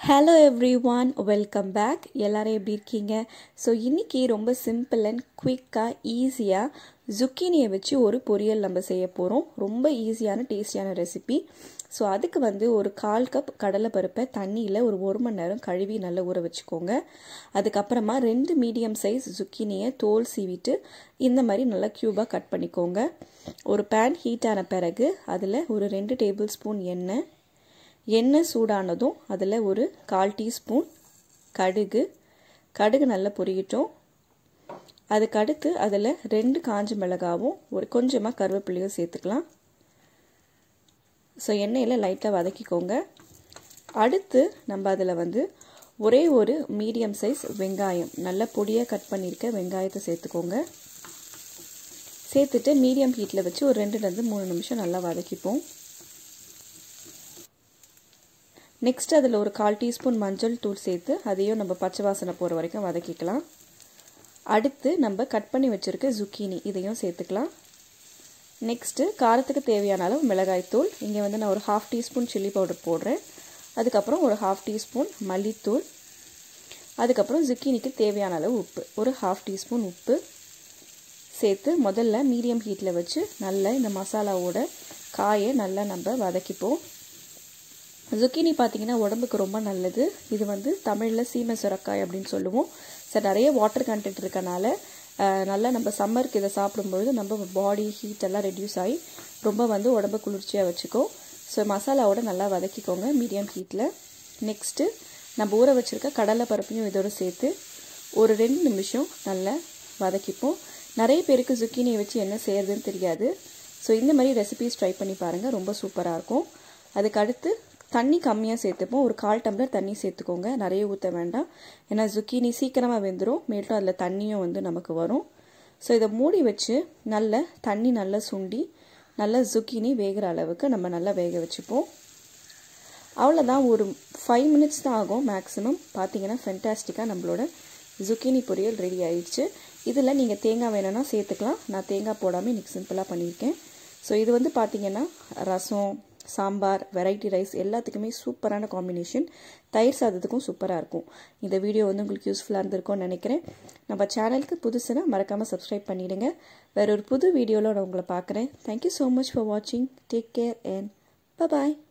hello everyone welcome back எல்லாரும் எப்படி இருக்கீங்க ஸோ இன்றைக்கி ரொம்ப சிம்பிள் அண்ட் குயிக்காக ஈஸியாக ஜுக்கினியை வச்சு ஒரு பொரியல் நம்ம செய்ய போகிறோம் ரொம்ப ஈஸியான டேஸ்டியான ரெசிபி ஸோ அதுக்கு வந்து ஒரு கால் கப் கடலைப்பருப்பை தண்ணியில் ஒரு ஒரு மணி நேரம் கழுவி நல்லா ஊற வச்சுக்கோங்க அதுக்கப்புறமா ரெண்டு மீடியம் சைஸ் ஜுக்கினியை தோல் சீவிட்டு இந்த மாதிரி நல்லா க்யூபாக கட் பண்ணிக்கோங்க ஒரு பேன் ஹீட் ஆன பிறகு அதில் ஒரு ரெண்டு டேபிள் ஸ்பூன் எண்ணெய் எண்ணெய் சூடானதும் அதில் ஒரு கால் டீஸ்பூன் கடுகு கடுகு நல்லா பொரியட்டும் அதுக்கு அடுத்து அதில் ரெண்டு காஞ்ச மிளகாவும் ஒரு கொஞ்சமாக கருவேப்பிலையும் சேர்த்துக்கலாம் ஸோ எண்ணெயில் லைட்டாக வதக்கிக்கோங்க அடுத்து நம்ம அதில் வந்து ஒரே ஒரு மீடியம் சைஸ் வெங்காயம் நல்லா பொடியாக கட் பண்ணியிருக்க வெங்காயத்தை சேர்த்துக்கோங்க சேர்த்துட்டு மீடியம் ஹீட்டில் வச்சு ஒரு ரெண்டுலேருந்து மூணு நிமிஷம் நல்லா வதக்கிப்போம் நெக்ஸ்ட் அதில் ஒரு கால் டீஸ்பூன் மஞ்சள் தூள் சேர்த்து அதையும் நம்ம பச்சை வாசனை போகிற வரைக்கும் வதக்கிக்கலாம் அடுத்து நம்ம கட் பண்ணி வச்சுருக்க ஜுக்கீனி இதையும் சேர்த்துக்கலாம் நெக்ஸ்ட்டு காரத்துக்கு தேவையான அளவு மிளகாய்த்தூள் இங்கே வந்து நான் ஒரு ஹாஃப் டீஸ்பூன் சில்லி பவுடர் போடுறேன் அதுக்கப்புறம் ஒரு ஹாஃப் டீஸ்பூன் மல்லித்தூள் அதுக்கப்புறம் ஜுக்கீனிக்கு தேவையான அளவு உப்பு ஒரு ஹாஃப் டீஸ்பூன் உப்பு சேர்த்து முதல்ல மீடியம் ஹீட்டில் வச்சு நல்லா இந்த மசாலாவோட காயை நல்லா நம்ம வதக்கிப்போம் ஜுக்கினி பார்த்தீங்கன்னா உடம்புக்கு ரொம்ப நல்லது இது வந்து தமிழில் சீமை சுரக்காய் அப்படின்னு சொல்லுவோம் சார் நிறைய வாட்டர் கண்டென்ட் இருக்கனால நல்லா நம்ம சம்மருக்கு இதை சாப்பிடும்பொழுது நம்ம பாடி ஹீட் எல்லாம் ரெடியூஸ் ஆகி ரொம்ப வந்து உடம்பு குளிர்ச்சியாக வச்சுக்கோம் ஸோ மசாலாவோட நல்லா வதக்கிக்கோங்க மீடியம் ஹீட்டில் நெக்ஸ்ட்டு நம்ம ஊற வச்சுருக்க கடலை பருப்பையும் இதோடு சேர்த்து ஒரு ரெண்டு நிமிஷம் நல்லா வதக்கிப்போம் நிறைய பேருக்கு ஜுக்கினியை வச்சு என்ன செய்யறதுன்னு தெரியாது ஸோ இந்த மாதிரி ரெசிபிஸ் ட்ரை பண்ணி பாருங்கள் ரொம்ப சூப்பராக இருக்கும் அதுக்கு அடுத்து தண்ணி கம்மியாக சேர்த்துப்போம் ஒரு கால் டம்ளர் தண்ணி சேர்த்துக்கோங்க நிறைய ஊற்ற வேண்டாம் ஏன்னா ஜுக்கீனி சீக்கிரமாக வெந்துடும் மேலும் அதில் தண்ணியும் வந்து நமக்கு வரும் ஸோ இதை மூடி வச்சு நல்ல தண்ணி நல்லா சுண்டி நல்லா ஜுக்கீனி வேகிற அளவுக்கு நம்ம நல்லா வேக வச்சுப்போம் அவ்வளோதான் ஒரு ஃபைவ் மினிட்ஸ் தான் ஆகும் மேக்ஸிமம் பார்த்தீங்கன்னா ஃபென்டாஸ்டிக்காக நம்மளோட ஜுக்கினி பொரியல் ரெடி ஆயிடுச்சு இதில் நீங்கள் தேங்காய் வேணும்னா சேர்த்துக்கலாம் நான் தேங்காய் போடாமல் இன்றைக்கி சிம்பிளாக பண்ணியிருக்கேன் ஸோ இது வந்து பார்த்தீங்கன்னா ரசம் சாம்பார் வெரைட்டி ரைஸ் எல்லாத்துக்குமே சூப்பரான காம்பினேஷன் தயிர் சாதத்துக்கும் சூப்பராக இருக்கும் இந்த வீடியோ வந்து உங்களுக்கு யூஸ்ஃபுல்லாக இருந்திருக்கும்னு நினைக்கிறேன் நம்ம சேனலுக்கு புதுசுனா மறக்காமல் சப்ஸ்கிரைப் பண்ணிவிடுங்க வேற ஒரு புது வீடியோவில் நான் உங்களை பார்க்குறேன் தேங்க்யூ ஸோ மச் ஃபார் வாட்சிங் டேக் கேர் அண்ட் பாய்